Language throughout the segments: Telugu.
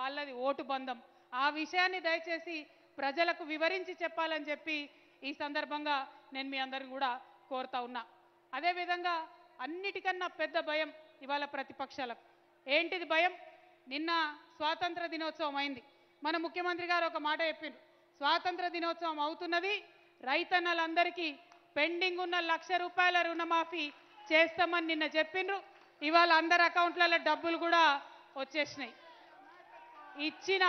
వాళ్ళది ఓటు బంధం ఆ విషయాన్ని దయచేసి ప్రజలకు వివరించి చెప్పాలని చెప్పి ఈ సందర్భంగా నేను మీ అందరిని కూడా కోరుతా ఉన్నా అదేవిధంగా అన్నిటికన్నా పెద్ద భయం ఇవాళ ప్రతిపక్షాలకు ఏంటిది భయం నిన్న స్వాతంత్ర దినోత్సవం అయింది మన ముఖ్యమంత్రి గారు ఒక మాట చెప్పిండ్రు స్వాతంత్ర దినోత్సవం అవుతున్నది రైతన్నలందరికీ పెండింగ్ ఉన్న లక్ష రూపాయల రుణమాఫీ చేస్తామని నిన్న చెప్పిండ్రు ఇవాళ అందరి అకౌంట్లలో డబ్బులు కూడా వచ్చేసినాయి ఇచ్చిన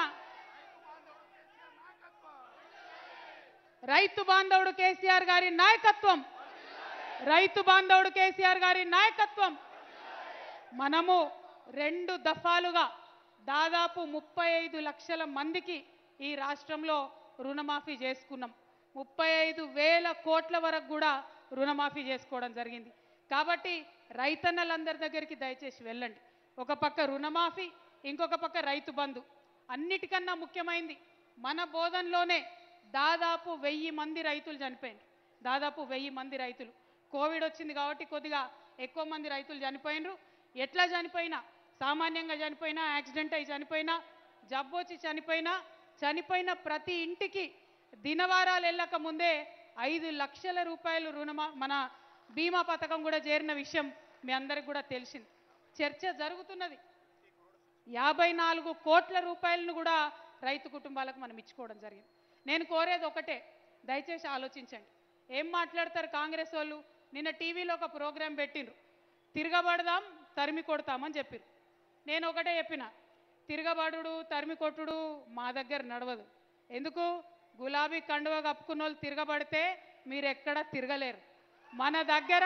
రైతు బాంధవుడు కేసీఆర్ గారి నాయకత్వం రైతు బాంధవుడు కేసీఆర్ గారి నాయకత్వం మనము రెండు దఫాలుగా దాదాపు ముప్పై ఐదు లక్షల మందికి ఈ రాష్ట్రంలో రుణమాఫీ చేసుకున్నాం ముప్పై ఐదు వేల కోట్ల వరకు కూడా రుణమాఫీ చేసుకోవడం జరిగింది కాబట్టి రైతన్నలందరి దగ్గరికి దయచేసి వెళ్ళండి ఒక పక్క రుణమాఫీ ఇంకొక పక్క రైతు బంధు అన్నిటికన్నా ముఖ్యమైంది మన బోధనలోనే దాదాపు వెయ్యి మంది రైతులు చనిపోయింది దాదాపు వెయ్యి మంది రైతులు కోవిడ్ వచ్చింది కాబట్టి కొద్దిగా ఎక్కువ మంది రైతులు చనిపోయినరు ఎట్లా చనిపోయినా సామాన్యంగా చనిపోయినా యాక్సిడెంట్ అయి చనిపోయినా జబ్బు వచ్చి చనిపోయినా చనిపోయిన ప్రతి ఇంటికి దినవారాలు వెళ్ళక ముందే ఐదు లక్షల రూపాయలు రుణమా మన బీమా పథకం కూడా చేరిన విషయం మీ అందరికి కూడా తెలిసింది చర్చ జరుగుతున్నది యాభై నాలుగు కోట్ల రూపాయలను కూడా రైతు కుటుంబాలకు మనం ఇచ్చుకోవడం జరిగింది నేను కోరేది ఒకటే దయచేసి ఆలోచించండి ఏం మాట్లాడతారు కాంగ్రెస్ వాళ్ళు నిన్న టీవీలో ఒక ప్రోగ్రాం పెట్టిండ్రు తిరగబడదాం తరిమి కొడతామని చెప్పిర్రు నేను ఒకటే చెప్పిన తిరగబడుడు తరిమి కొట్టుడు మా దగ్గర నడవదు ఎందుకు గులాబీ కండువ కప్పుకున్న వాళ్ళు తిరగబడితే మీరు ఎక్కడ తిరగలేరు మన దగ్గర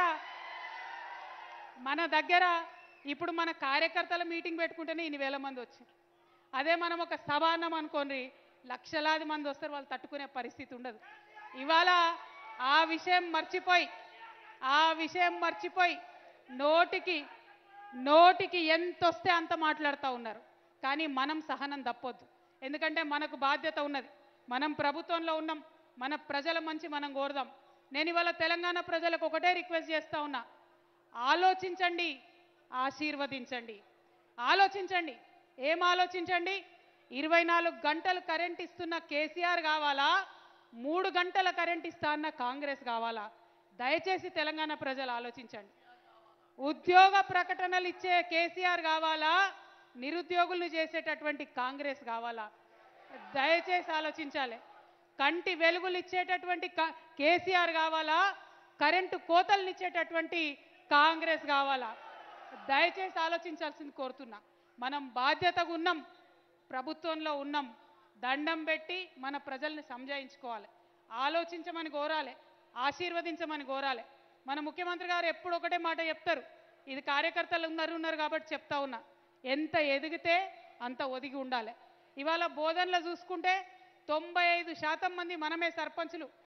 మన దగ్గర ఇప్పుడు మన కార్యకర్తల మీటింగ్ పెట్టుకుంటేనే ఇన్ని వేల మంది వచ్చారు అదే మనం ఒక సభ అన్నాం అనుకోండి లక్షలాది మంది వస్తారు వాళ్ళు తట్టుకునే పరిస్థితి ఉండదు ఇవాళ ఆ విషయం మర్చిపోయి ఆ విషయం మర్చిపోయి నోటికి నోటికి ఎంత వస్తే అంత మాట్లాడుతూ ఉన్నారు కానీ మనం సహనం తప్పొద్దు ఎందుకంటే మనకు బాధ్యత ఉన్నది మనం ప్రభుత్వంలో ఉన్నాం మన ప్రజల మంచి మనం కోరుదాం నేను ఇవాళ తెలంగాణ ప్రజలకు ఒకటే రిక్వెస్ట్ చేస్తా ఉన్నా ఆలోచించండి ఆశీర్వదించండి ఆలోచించండి ఏం ఆలోచించండి ఇరవై నాలుగు గంటలు కరెంట్ ఇస్తున్న కేసీఆర్ కావాలా మూడు గంటల కరెంట్ ఇస్తా అన్న కాంగ్రెస్ కావాలా దయచేసి తెలంగాణ ప్రజలు ఆలోచించండి ఉద్యోగ ప్రకటనలు ఇచ్చే కేసీఆర్ కావాలా నిరుద్యోగులను చేసేటటువంటి కాంగ్రెస్ కావాలా దయచేసి ఆలోచించాలి కంటి వెలుగులు ఇచ్చేటటువంటి క- కేసీఆర్ కావాలా కరెంటు కోతలు ఇచ్చేటటువంటి కాంగ్రెస్ కావాలా దయచేసి ఆలోచించాల్సింది కోరుతున్నా మనం బాధ్యతగా ఉన్నాం ప్రభుత్వంలో ఉన్నాం దండం పెట్టి మన ప్రజల్ని సంజాయించుకోవాలి ఆలోచించమని కోరాలి ఆశీర్వదించమని కోరాలి మన ముఖ్యమంత్రి గారు ఎప్పుడు ఒకటే మాట చెప్తారు ఇది కార్యకర్తలు ఉన్నారు ఉన్నారు కాబట్టి చెప్తా ఉన్నా ఎంత ఎదిగితే అంత ఒదిగి ఉండాలి ఇవాళ బోధనలో చూసుకుంటే తొంభై ఐదు శాతం మంది మనమే సర్పంచులు